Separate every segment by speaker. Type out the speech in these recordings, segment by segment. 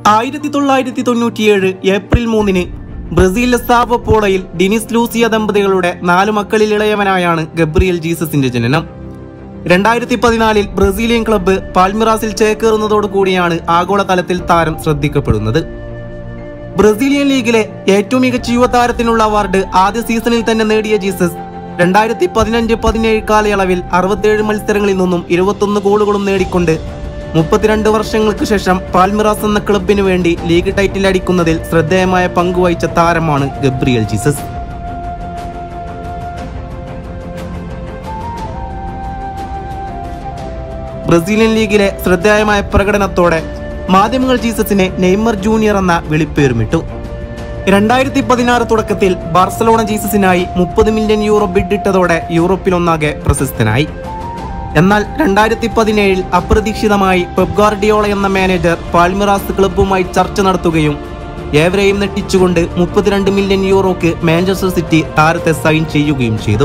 Speaker 1: ആയിരത്തി തൊള്ളായിരത്തി തൊണ്ണൂറ്റിയേഴ് ഏപ്രിൽ മൂന്നിന് ബ്രസീലിലെ സാവോ പോളയിൽ ഡിനിസ് ലൂസിയ ദമ്പതികളുടെ നാല് മക്കളിൽ ഇളയവനായാണ് ഗബ്രിയൽ ജീസസിന്റെ ജനനം രണ്ടായിരത്തി പതിനാലിൽ ബ്രസീലിയൻ ക്ലബ്ബ് പാൽമിറാസിൽ ചേക്കേറുന്നതോടുകൂടിയാണ് ആഗോളതലത്തിൽ താരം ശ്രദ്ധിക്കപ്പെടുന്നത് ബ്രസീലിയൻ ലീഗിലെ ഏറ്റവും മികച്ച യുവതാരത്തിനുള്ള അവാർഡ് ആദ്യ സീസണിൽ തന്നെ നേടിയ ജീസസ് രണ്ടായിരത്തി പതിനഞ്ച് പതിനേഴ് കാലയളവിൽ അറുപത്തിയേഴ് മത്സരങ്ങളിൽ നിന്നും ഇരുപത്തൊന്ന് ഗോളുകളും നേടിക്കൊണ്ട് മുപ്പത്തിരണ്ട് വർഷങ്ങൾക്ക് ശേഷം പാൽമിറാസ് എന്ന ക്ലബിനു വേണ്ടി ലീഗ് ടൈറ്റിൽ അടിക്കുന്നതിൽ ശ്രദ്ധേയമായ പങ്കുവഹിച്ച താരമാണ് ഗബ്രിയൽ ജീസസ് ബ്രസീലിയൻ ലീഗിലെ ശ്രദ്ധേയമായ പ്രകടനത്തോടെ മാധ്യമങ്ങൾ ജീസസിനെ നെയ്മർ ജൂനിയർ എന്ന വിളിപ്പേരുമിട്ടു രണ്ടായിരത്തി പതിനാറ് തുടക്കത്തിൽ ബാർസലോണ ജീസസിനായി മുപ്പത് മില്യൺ യൂറോ ബിഡിട്ടതോടെ യൂറോപ്പിലൊന്നാകെ പ്രശസ്തനായി എന്നാൽ രണ്ടായിരത്തി പതിനേഴിൽ അപ്രതീക്ഷിതമായി പെപ് ഗാർഡിയോള എന്ന മാനേജർ പാൽമിറാസ് ക്ലബ്ബുമായി ചർച്ച നടത്തുകയും ഏവരെയും നെട്ടിച്ചുകൊണ്ട് മുപ്പത്തിരണ്ട് മില്യൺ യൂറോക്ക് മാഞ്ചസ്റ്റർ സിറ്റി താരത്തെ സൈൻ ചെയ്യുകയും ചെയ്തു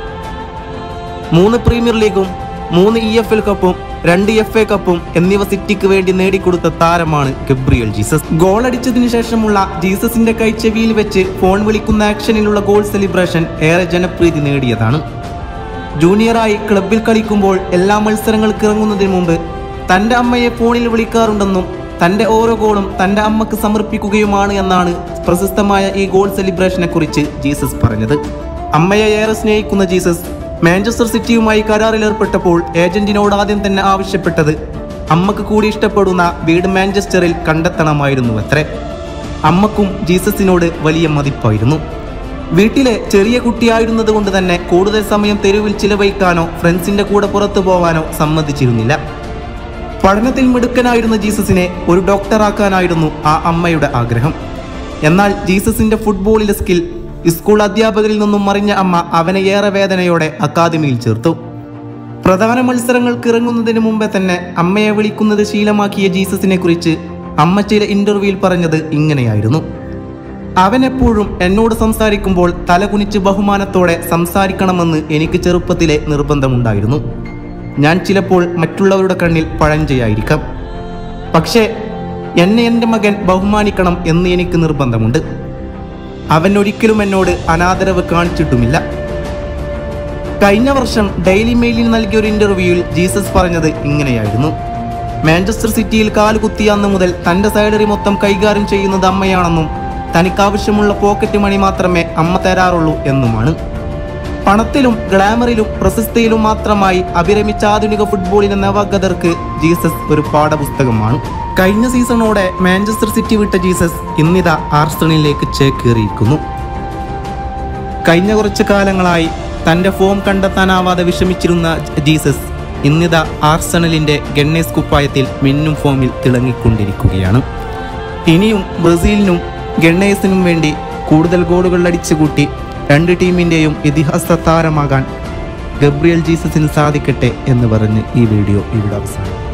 Speaker 1: മൂന്ന് പ്രീമിയർ ലീഗും മൂന്ന് ഇ എഫ് എൽ കപ്പും രണ്ട് എഫ് എ കപ്പും എന്നിവ സിറ്റിക്ക് വേണ്ടി നേടിക്കൊടുത്ത താരമാണ് ഗബ്രിയൽ ജീസസ് ഗോൾ അടിച്ചതിനു ശേഷമുള്ള ജീസസിന്റെ കൈച്ചെവിയിൽ വെച്ച് ഫോൺ വിളിക്കുന്ന ആക്ഷനിലുള്ള ഗോൾ സെലിബ്രേഷൻ ഏറെ ജനപ്രീതി നേടിയതാണ് ജൂനിയറായി ക്ലബിൽ കളിക്കുമ്പോൾ എല്ലാ മത്സരങ്ങൾക്ക് ഇറങ്ങുന്നതിന് മുമ്പ് തന്റെ അമ്മയെ ഫോണിൽ വിളിക്കാറുണ്ടെന്നും തന്റെ ഓരോ ഗോളും തന്റെ അമ്മക്ക് സമർപ്പിക്കുകയുമാണ് എന്നാണ് പ്രശസ്തമായ ഈ ഗോൾ സെലിബ്രേഷനെ കുറിച്ച് ജീസസ് പറഞ്ഞത് അമ്മയെ ഏറെ സ്നേഹിക്കുന്ന ജീസസ് മാഞ്ചസ്റ്റർ സിറ്റിയുമായി കരാറിൽ ഏർപ്പെട്ടപ്പോൾ ഏജന്റിനോട് ആദ്യം തന്നെ ആവശ്യപ്പെട്ടത് അമ്മക്ക് കൂടി ഇഷ്ടപ്പെടുന്ന വീട് മാഞ്ചസ്റ്ററിൽ കണ്ടെത്തണമായിരുന്നു അത്രേ അമ്മക്കും ജീസസിനോട് വലിയ മതിപ്പായിരുന്നു വീട്ടിലെ ചെറിയ കുട്ടിയായിരുന്നത് കൊണ്ട് തന്നെ കൂടുതൽ സമയം തെരുവിൽ ചിലവഴിക്കാനോ ഫ്രണ്ട്സിന്റെ കൂടെ പുറത്തു പോവാനോ സമ്മതിച്ചിരുന്നില്ല പഠനത്തിൽ മിടുക്കനായിരുന്ന ജീസസിനെ ഒരു ഡോക്ടറാക്കാനായിരുന്നു ആ അമ്മയുടെ ആഗ്രഹം എന്നാൽ ജീസസിന്റെ ഫുട്ബോളിലെ സ്കിൽ സ്കൂൾ അധ്യാപകരിൽ നിന്നും മറിഞ്ഞ അമ്മ അവനെ ഏറെ വേദനയോടെ അക്കാദമിയിൽ ചേർത്തു പ്രധാന മത്സരങ്ങൾക്ക് ഇറങ്ങുന്നതിന് മുമ്പേ തന്നെ അമ്മയെ വിളിക്കുന്നത് ശീലമാക്കിയ ജീസസിനെ കുറിച്ച് അമ്മ ചില ഇന്റർവ്യൂവിൽ പറഞ്ഞത് ഇങ്ങനെയായിരുന്നു അവൻ എപ്പോഴും എന്നോട് സംസാരിക്കുമ്പോൾ തലകുനിച്ച് ബഹുമാനത്തോടെ സംസാരിക്കണമെന്ന് എനിക്ക് ചെറുപ്പത്തിലെ നിർബന്ധമുണ്ടായിരുന്നു ഞാൻ ചിലപ്പോൾ മറ്റുള്ളവരുടെ കണ്ണിൽ പഴഞ്ചയായിരിക്കാം പക്ഷേ എന്നെ എൻ്റെ മകൻ ബഹുമാനിക്കണം എന്ന് എനിക്ക് നിർബന്ധമുണ്ട് അവൻ ഒരിക്കലും എന്നോട് അനാദരവ് കാണിച്ചിട്ടുമില്ല കഴിഞ്ഞ വർഷം ഡെയിലി മെയിലിൽ നൽകിയ ഒരു ഇന്റർവ്യൂവിൽ ജീസസ് പറഞ്ഞത് ഇങ്ങനെയായിരുന്നു മാഞ്ചസ്റ്റർ സിറ്റിയിൽ കാലുകുത്തിയ അന്ന് മുതൽ തന്റെ സാലറി മൊത്തം കൈകാര്യം ചെയ്യുന്നത് അമ്മയാണെന്നും തനിക്കാവശ്യമുള്ള പോക്കറ്റ് മണി മാത്രമേ അമ്മ തരാറുള്ളൂ എന്നുമാണ് പണത്തിലും ഗ്ലാമറിലും പ്രശസ്തിയിലും മാത്രമായി അഭിരമിച്ച ആധുനിക ഫുട്ബോളിലെ നവഗതർക്ക് ജീസസ് ഒരു പാഠപുസ്തകമാണ് കഴിഞ്ഞ സീസണോടെ മാഞ്ചസ്റ്റർ സിറ്റി വിട്ട ജീസസ് ഇന്നിതാ ആർസണലിലേക്ക് ചേക്കേറിയിരിക്കുന്നു കഴിഞ്ഞ കുറച്ചു കാലങ്ങളായി തന്റെ ഫോം കണ്ടെത്താനാവാതെ വിഷമിച്ചിരുന്ന ജീസസ് ഇന്നിതാ ആർസണലിന്റെ ഗണ്ണേസ് കുപ്പായത്തിൽ മിന്നും ഫോമിൽ തിളങ്ങിക്കൊണ്ടിരിക്കുകയാണ് ഇനിയും ബ്രസീലിനും ഗണ്ണേഴ്സിനും വേണ്ടി കൂടുതൽ ഗോളുകൾ അടിച്ചുകൂട്ടി രണ്ട് ടീമിൻ്റെയും ഇതിഹാസ താരമാകാൻ ഗബ്രിയൽ ജീസസിന് സാധിക്കട്ടെ എന്ന് പറഞ്ഞ് ഈ വീഡിയോ ഇവിടെ അവസാനം